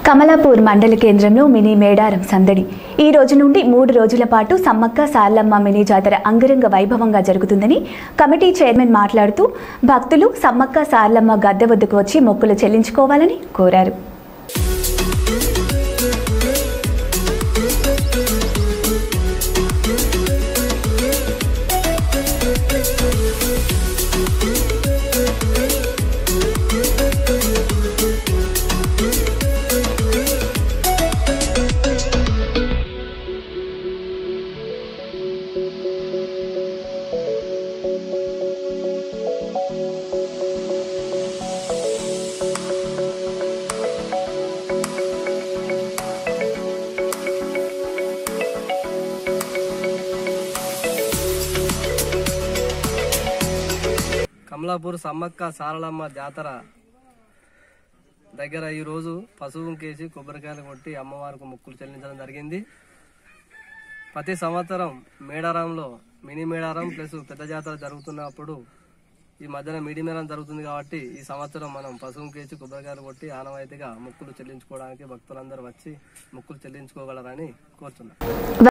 కమలాపూర్ మండల కేంద్రంలో మినీ మేడారం సందడి ఈ రోజు నుండి మూడు రోజుల పాటు సమ్మక్క సార్లమ్మ మినీ జాతర అంగరంగ వైభవంగా జరుగుతుందని కమిటీ చైర్మన్ మాట్లాడుతూ భక్తులు సమ్మక్క సార్లమ్మ గద్దె వద్దకు వచ్చి మొక్కులు చెల్లించుకోవాలని కోరారు కమలాపూర్ సమ్మక్క సారలమ్మ జాతర దగ్గర ఈ రోజు పశువు కేసి కొబ్బరికాయలు కొట్టి అమ్మవారికి మొక్కులు చెల్లించడం జరిగింది ప్రతి సంవత్సరం మేడారంలో మినీ మేడారం ప్లస్ పెద్ద జాతర జరుగుతున్నప్పుడు ఈ మధ్యన మిడి మేళం జరుగుతుంది కాబట్టి ఈ సంవత్సరం మనం పశువు కేసి కొబ్బరికాయలు కొట్టి ఆనవాయితీగా మొక్కులు చెల్లించుకోవడానికి భక్తులందరూ వచ్చి మొక్కులు చెల్లించుకోగలరని కోరుతున్నాం